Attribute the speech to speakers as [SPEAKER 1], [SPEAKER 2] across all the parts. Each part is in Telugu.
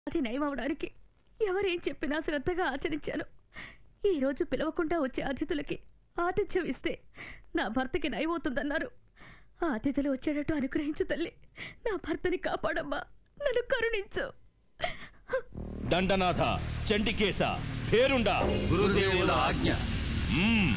[SPEAKER 1] అది నయమవడానికి ఎవరేం చెప్పినా శ్రద్ధగా ఆచరించాను ఈ రోజు పిలవకుండా వచ్చే అతిథులకి ఆతిథ్యం ఇస్తే నా భర్తకి నయమవుతుందన్నారు ఆ అతిథులు వచ్చేటట్టు అనుగ్రహించు తల్లి నా భర్తని కాపాడమ్మా నన్ను కరుణించు
[SPEAKER 2] దండనాథ చండికేశ పేరుండా
[SPEAKER 3] గురుదేవుల ఆజ్ఞ
[SPEAKER 2] మ్మ్.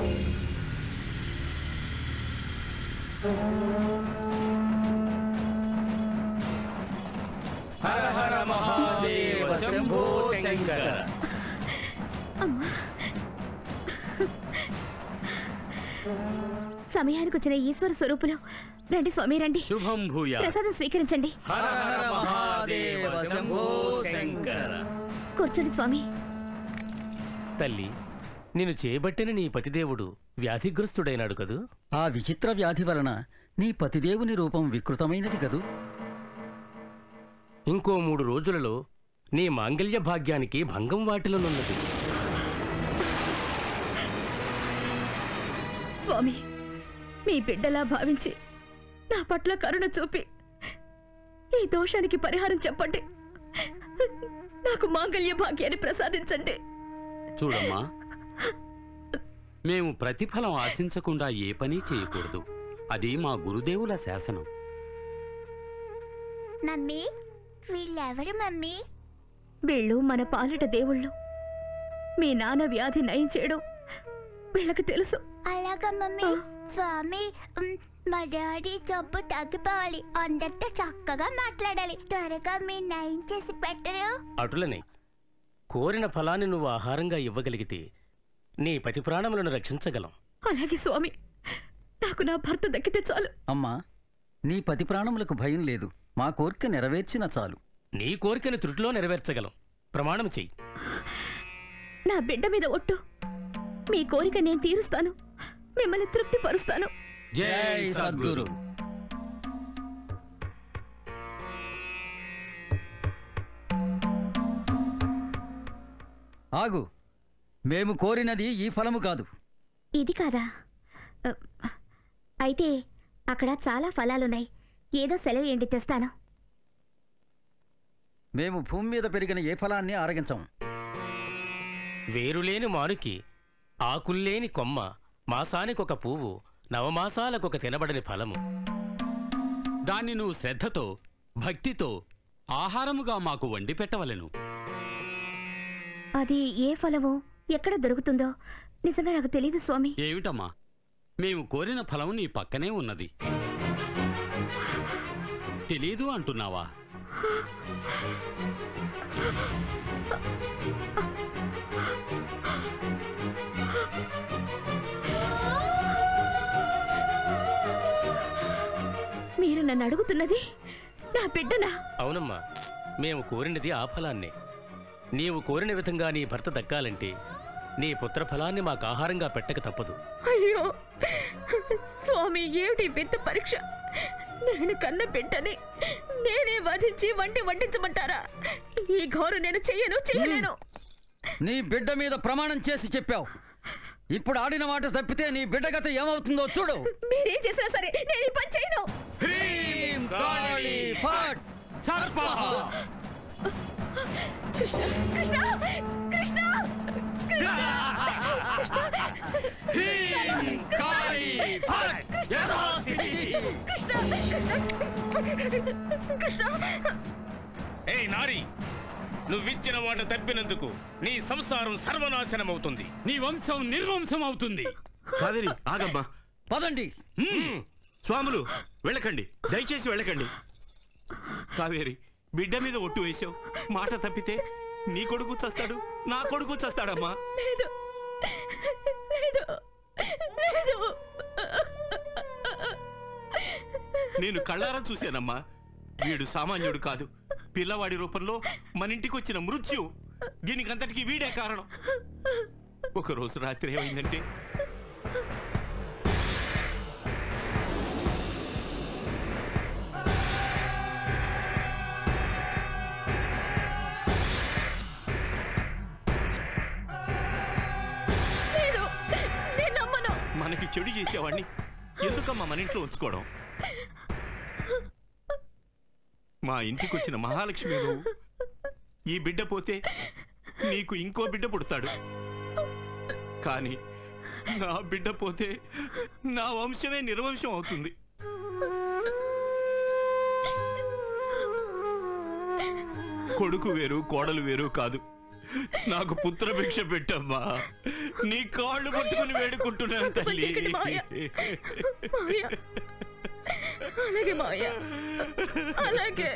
[SPEAKER 3] హర హర మహాదేవ శంభో శంకర
[SPEAKER 1] సమయానికి వచ్చిన ఈశ్వర స్వరూపులు రండి స్వామి రండి
[SPEAKER 3] శుభం భూయ
[SPEAKER 1] ప్రసాదం స్వీకరించండి
[SPEAKER 3] హర హర మహాదేవ శంభో శంకర
[SPEAKER 1] కూర్చోండి స్వామి
[SPEAKER 4] తల్లి నేను చేయబట్టిన నీ పతిదేవుడు వ్యాధిగ్రస్తుడైనాడు కదూ
[SPEAKER 5] ఆ విచిత్ర వ్యాధి వలన నీ పతిదేవుని రూపం వికృతమైనది కదూ
[SPEAKER 4] ఇంకో మూడు రోజులలో నీ మాంగల్య భాగ్యానికి భంగం వాటిలోనున్నది
[SPEAKER 1] స్వామి మీ బిడ్డలా భావించి నా పట్ల కరుణ చూపి ఈ దోషానికి పరిహారం చెప్పండి నాకు మాంగళ్య భాగ్యాన్ని ప్రసాదించండి
[SPEAKER 6] చూడమ్మా మేము ప్రతిఫలం ఆశించకుండా ఏ పని చేయకూడదు అది మా గురుదేవుల శాసనం
[SPEAKER 7] మమ్మీ వీళ్ళెవరు మమ్మీ
[SPEAKER 1] వీళ్ళు మన పాలిట దేవుళ్ళు మీ నాన్న వ్యాధి నయం చేయడం వీళ్ళకి తెలుసు
[SPEAKER 7] అలాగా మమ్మీ స్వామి ఉమ్, మా డాడీ జబ్బు తగ్గిపోవాలి అందరితో చక్కగా మాట్లాడాలి త్వరగా మీరు నయం చేసి పెట్టరు
[SPEAKER 4] అటులనే కోరిన ఫలాన్ని నువ్వు ఆహారంగా ఇవ్వగలిగితే నీ పతి ప్రాణములను రక్షించగలం
[SPEAKER 1] అలాగే స్వామి నాకు నా భర్త దక్కితే చాలు
[SPEAKER 5] అమ్మా నీ పతి ప్రాణములకు భయం లేదు మా కోరిక నెరవేర్చిన చాలు
[SPEAKER 4] నీ కోరికను త్రుటిలో నెరవేర్చగలం ప్రమాణం చెయ్యి
[SPEAKER 1] నా బిడ్డ మీద ఒట్టు మీ కోరిక నేను తీరుస్తాను మిమ్మల్ని తృప్తిపరుస్తాను
[SPEAKER 3] జై సద్గురు
[SPEAKER 5] ఆగు మేము కోరినది ఈ ఫలము కాదు
[SPEAKER 1] ఇది కాదా అ, అయితే అక్కడ చాలా ఫలాలున్నాయి ఏదో సెలవు ఏంటి తెస్తాను
[SPEAKER 5] మేము భూమి మీద పెరిగిన ఏ ఫలాన్ని ఆరగించం
[SPEAKER 4] వేరులేని మానుకి ఆకుల్లేని కొమ్మ మాసానికొక పువ్వు నవమాసాలకొక తినబడని ఫలము
[SPEAKER 6] దాన్ని నువ్వు శ్రద్ధతో భక్తితో ఆహారముగా మాకు వండి పెట్టవలెను
[SPEAKER 1] అది ఏ ఫలమో ఎక్కడ దొరుకుతుందో నిజంగా నాకు తెలియదు స్వామి
[SPEAKER 6] ఏమిటమ్మా మేము కోరిన ఫలం నీ పక్కనే ఉన్నది తెలీదు అంటున్నావా
[SPEAKER 1] మీరు నన్ను అడుగుతున్నది నా బిడ్డనా
[SPEAKER 4] అవునమ్మా మేము కోరినది ఆ ఫలాన్నే నీవు కోరిన విధంగా నీ భర్త దక్కాలంటే నీ పుత్ర ఫలాన్ని మాకు ఆహారంగా పెట్టక తప్పదు
[SPEAKER 1] అయ్యో స్వామి ఏమిటి వింత పరీక్ష నేను కన్న బిడ్డని నేనే వధించి వండి వండించమంటారా ఈ ఘోరు నేను చెయ్యను చెయ్యలేను
[SPEAKER 5] నీ బిడ్డ మీద ప్రమాణం చేసి చెప్పావు ఇప్పుడు ఆడిన మాట తప్పితే నీ బిడ్డ గత ఏమవుతుందో చూడు
[SPEAKER 1] మీరేం చేసినా సరే నేను ఈ పని చేయను
[SPEAKER 5] హ్రీం కాళీ ఫట్
[SPEAKER 6] సర్పః!
[SPEAKER 1] కృష్ణ కృష్ణ
[SPEAKER 5] హ్రీం కాళీ ఫట్
[SPEAKER 1] కృష్ణ
[SPEAKER 2] ఏయ్ నారి నువ్విచ్చిన మాట తప్పినందుకు నీ సంసారం సర్వనాశనమవుతుంది
[SPEAKER 6] నీ వంశం నిర్వంశం అవుతుంది
[SPEAKER 8] కావేరి ఆగమ్మా
[SPEAKER 5] పదండి
[SPEAKER 8] స్వాములు వెళ్ళకండి దయచేసి వెళ్ళకండి కావేరి బిడ్డ మీద ఒట్టు వేసావు మాట తప్పితే నీ కొడుకు చస్తాడు నా కొడుకు చస్తాడమ్మా
[SPEAKER 1] లేదు లేదు లేదు
[SPEAKER 8] నేను కళ్ళారా చూశానమ్మా వీడు సామాన్యుడు కాదు పిల్లవాడి రూపంలో మన ఇంటికి వచ్చిన మృత్యు దీనికంతటికి వీడే కారణం ఒక రోజు రాత్రి ఏమైందంటే
[SPEAKER 1] లేదు నేను నమ్మను
[SPEAKER 8] మనకి చెడు చేసేవాడిని ఎందుకమ్మా మన ఇంట్లో ఉంచుకోవడం మా ఇంటికి వచ్చిన మహాలక్ష్మి నువ్వు ఈ బిడ్డ పోతే నీకు ఇంకో బిడ్డ పుడతాడు కానీ నా బిడ్డ పోతే నా వంశమే నిర్వంశం అవుతుంది కొడుకు వేరు కోడలు వేరు కాదు నాకు పుత్రభిక్ష పెట్టమ్మా నీ కాళ్ళు పట్టుకుని వేడుకుంటున్నాను తల్లి
[SPEAKER 1] ఇక్కడ మాయ. మావయ్య అలాగే మావయ్య అలాగే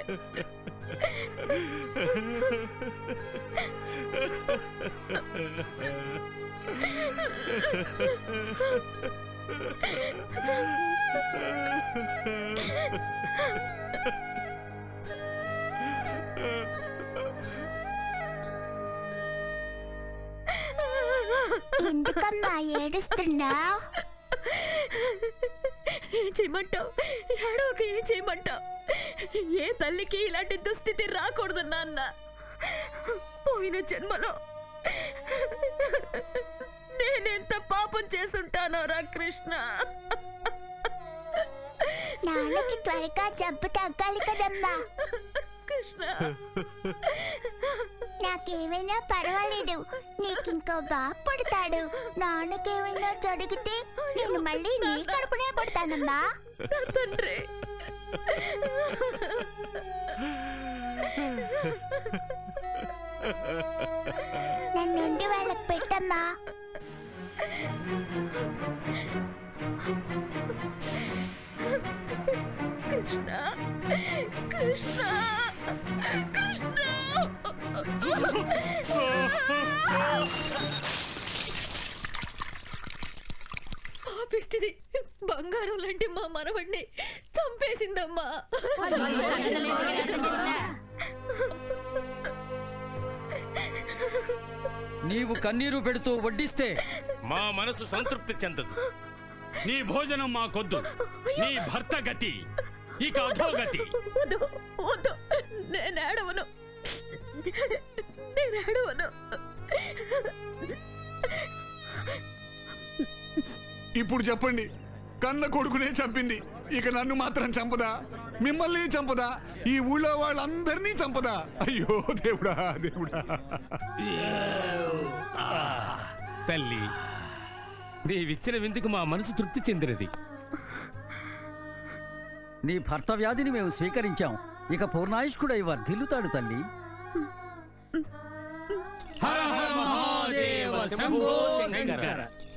[SPEAKER 7] ఎందుకమ్మా ఏడుస్తున్నావు
[SPEAKER 1] ఏం చేయమంటావు ఏడవక ఏం చేయమంటావు ఏ తల్లికి ఇలాంటి దుస్థితి రాకూడదు నాన్న పోయిన జన్మలో నేనెంత పాపం చేసుంటానో రా కృష్ణ
[SPEAKER 7] నాన్నకి త్వరగా జబ్బు తగ్గాలి కదమ్మా
[SPEAKER 1] కృష్ణ
[SPEAKER 7] నాకేమైనా పర్వాలేదు నీకు ఇంకో బాబు పుడతాడు నాన్నకేమైనా జరిగితే నేను మళ్ళీ నీ కడుపునే పుడతానమ్మా
[SPEAKER 1] నా తండ్రి
[SPEAKER 7] నన్నుండి వాళ్ళకి పెట్టమ్మా
[SPEAKER 1] కృష్ణ కృష్ణ పాపిస్తుంది బంగారం లాంటి మా మనవణ్ణి చంపేసిందమ్మా
[SPEAKER 5] నీవు కన్నీరు పెడుతూ వడ్డిస్తే
[SPEAKER 2] మా మనసు సంతృప్తి చెందదు
[SPEAKER 6] నీ భోజనం మాకొద్దు నీ భర్త గతి ఇక అధోగతి
[SPEAKER 1] వద్దు వద్దు నేను ఏడవను నేను ఏడవను
[SPEAKER 9] ఇప్పుడు చెప్పండి కన్న కొడుకునే చంపింది ఇక నన్ను మాత్రం చంపదా మిమ్మల్ని చంపదా ఈ ఊళ్ళో వాళ్ళందరినీ చంపదా అయ్యో దేవుడా దేవుడా
[SPEAKER 2] తల్లి నీవిచ్చిన విందుకు మా మనసు తృప్తి చెందినది
[SPEAKER 5] నీ భర్త వ్యాధిని మేము స్వీకరించాం ఇక పూర్ణాయుష్కుడై వర్ధిల్లుతాడు తల్లి
[SPEAKER 6] హర హర మహాదేవ శంభో శంకర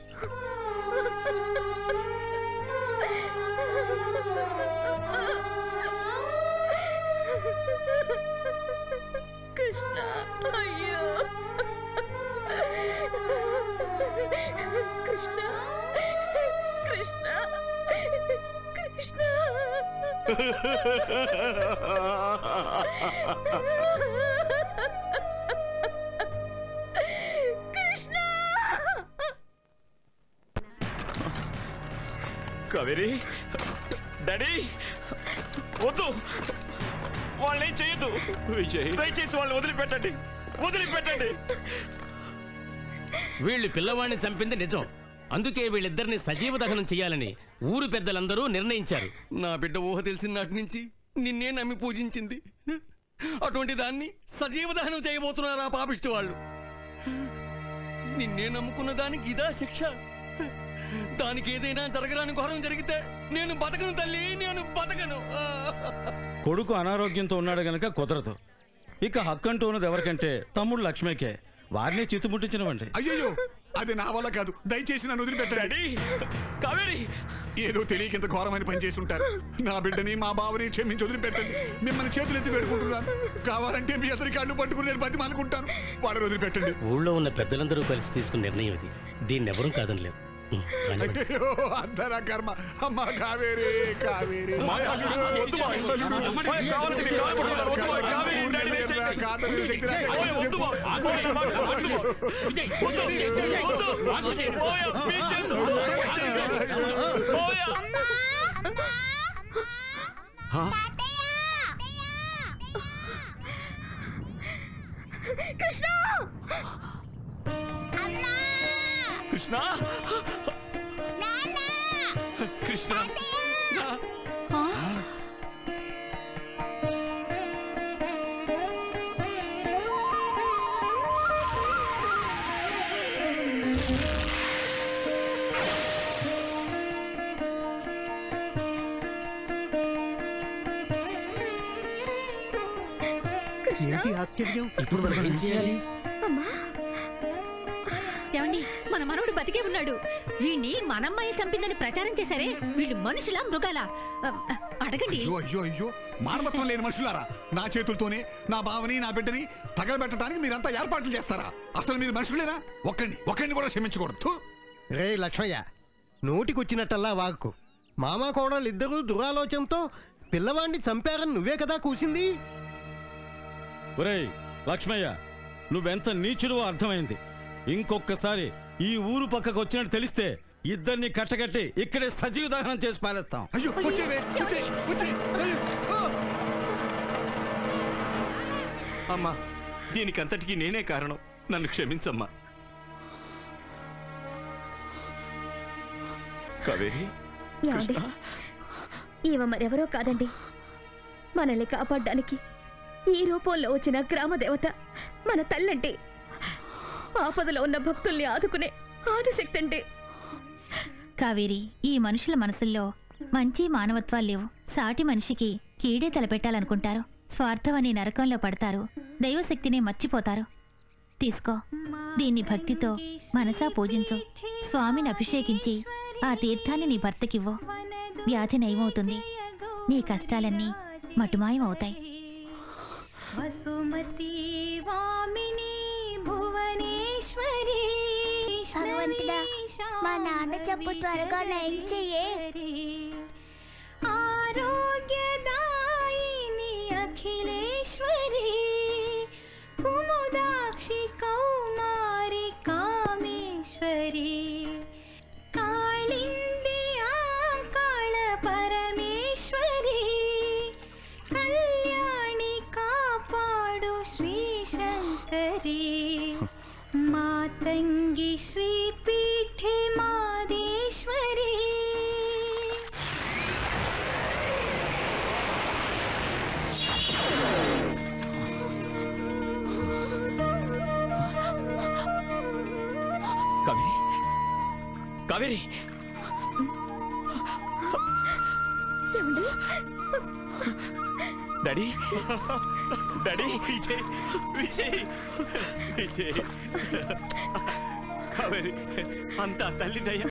[SPEAKER 1] కృష్ణ అయ్యో కృష్ణ కృష్ణ కృష్ణ కృష్ణ
[SPEAKER 8] కావేరి డాడీ వద్దు వాళ్ళని చేయొద్దు విజయ్ దయచేసి వాళ్ళని వదిలిపెట్టండి వదిలిపెట్టండి
[SPEAKER 4] వీళ్ళు పిల్లవాడిని చంపింది నిజం అందుకే వీళ్ళిద్దరిని సజీవ దహనం చేయాలని ఊరు పెద్దలందరూ నిర్ణయించారు
[SPEAKER 10] నా బిడ్డ ఊహ తెలిసిన నాటి నుంచి నిన్నే నమ్మి పూజించింది అటువంటి దాన్ని సజీవ దహనం చేయబోతున్నారా పాపిష్టి వాళ్ళు నిన్నే నమ్ముకున్న దానికి ఇదా శిక్ష దానికి ఏదైనా జరగరాని ఘోరం జరిగితే నేను బతకను తల్లి నేను బతకను
[SPEAKER 11] కొడుకు అనారోగ్యంతో ఉన్నాడు గనక కుదరదు ఇక హక్కు అంటూ ఉన్నది ఎవరికంటే తమ్ముడు లక్ష్మీకే వారిని చిత్తుముట్టించినవండి
[SPEAKER 9] అయ్యయ్యో అది నా వల్ల కాదు దయచేసి నన్ను వదిలిపెట్టండి
[SPEAKER 8] కావేరి
[SPEAKER 9] ఏదో తెలియక ఇంత ఘోరమైన పని చేసి ఉంటారు నా బిడ్డని మా బావని క్షమించి వదిలిపెట్టండి మిమ్మల్ని చేతులెత్తి పెట్టుకుంటున్నాను కావాలంటే మీ అతనికి అడ్డు పట్టుకుని నేను బతిమాలుకుంటాను వాళ్ళని వదిలిపెట్టండి
[SPEAKER 4] ఊళ్ళో ఉన్న పెద్దలందరూ కలిసి తీసుకున్న నిర్ణయం ఇది దీన్ని ఎవరూ కాదనలేవు ఉం, కానివ్వండి.
[SPEAKER 9] అయ్యో అంతరా కర్మ అమ్మ కావేరి కావేరి వద్దు మా ఇల్లు.
[SPEAKER 8] మా కావాలంటే మీ కాలు పట్టుకుంటాను. వద్దు మా కావేరి, డాడీ, నేను చేయను.
[SPEAKER 9] కాదని శక్తి నాకు
[SPEAKER 8] ఓయ్, వద్దు మా. వద్దు మా. వద్దు మా. వద్దు. వద్దు. ఓయ్, మీ చేతులు. ఓయ్.
[SPEAKER 7] అమ్మా అమ్మా
[SPEAKER 1] కృష్ణ
[SPEAKER 7] అమ్మా
[SPEAKER 8] కృష్ణ
[SPEAKER 7] నాన్న
[SPEAKER 8] కృష్ణ
[SPEAKER 3] ఏంటి ఆశ్చర్యం ఇప్పుడు మనం ఏం చేయాలి
[SPEAKER 1] అమ్మా ఏమండి మన మనవడు బతికే ఉన్నాడు వీణ్ణి మనమ్మాయి చంపిందని ప్రచారం చేశారే వీళ్ళు మనుషులా మృగాలా అ, అ, అడగండి
[SPEAKER 9] అయ్యో అయ్యో అయ్యో మానవత్వం లేని మనుషులారా నా చేతులతోనే నా బావని నా బిడ్డని తగలబెట్టడానికి మీరంతా ఏర్పాట్లు చేస్తారా అసలు మీరు మనుషులేనా ఒక్కడిని ఒక్కడిని కూడా క్షమించకూడదు థు.
[SPEAKER 3] రే లక్ష్మయ్య నోటికొచ్చినట్టల్లా వాక్కు మామా కోడలు ఇద్దరు దురాలోచనతో పిల్లవాడిని చంపారని నువ్వే కదా కూసింది
[SPEAKER 11] ఒరేయ్ లక్ష్మయ్య నువ్వెంత నీచుడువో అర్థమైంది ఇంకొక్కసారి ఈ ఊరు పక్కకు వచ్చినట్టు తెలిస్తే ఇద్దరిని కట్టకట్టి ఇక్కడే సజీవ దహనం చేసి పారేస్తాం
[SPEAKER 9] అయ్యో వచ్చేవే వచ్చే వచ్చే అయ్యో, ఆ.
[SPEAKER 8] అమ్మా దీనికంతటికి నేనే కారణం నన్ను క్షమించమ్మా కావేరి
[SPEAKER 1] ఏమండి ఈమె మరెవరో కాదండి మనల్ని కాపాడడానికి ఈ రూపంలో వచ్చిన గ్రామ దేవత మన తల్లండి ఆపదలో ఉన్న భక్తుల్ని ఆదుకునే ఆదిశక్తి అండి
[SPEAKER 12] కావేరి ఈ మనుషుల మనసుల్లో మంచి మానవత్వాలు లేవు సాటి మనిషికి కీడే తలపెట్టాలనుకుంటారు స్వార్థం అనే నరకంలో పడతారు దైవశక్తిని మర్చిపోతారు తీసుకో దీన్ని భక్తితో మనసా పూజించు స్వామిని అభిషేకించి ఆ తీర్థాన్ని నీ భర్తకివ్వు వ్యాధి నయమవుతుంది నీ కష్టాలన్నీ మటుమాయమవుతాయి
[SPEAKER 7] వసుమతి వామిని భువనేశ్వరి భగవంతుడా మా నాన్న చెప్పు త్వరగా నయం చెయ్యే ఆరోగ్యదాయిని అఖిలేశ్వరి కుముదాక్షి కౌమారి కామేశ్వరి కాళింది ఆంకాళ పరమేశ్వరి కళ్యాణి కాపాడు శ్రీ శంకరి మాతంగి శ్రీపీఠే మాదేశ్వరి
[SPEAKER 13] కావేరి కావేరి డాడీ డాడీ
[SPEAKER 8] విజయ్ విజయ్ విజయ్ కావేరి అంతా తల్లి దయ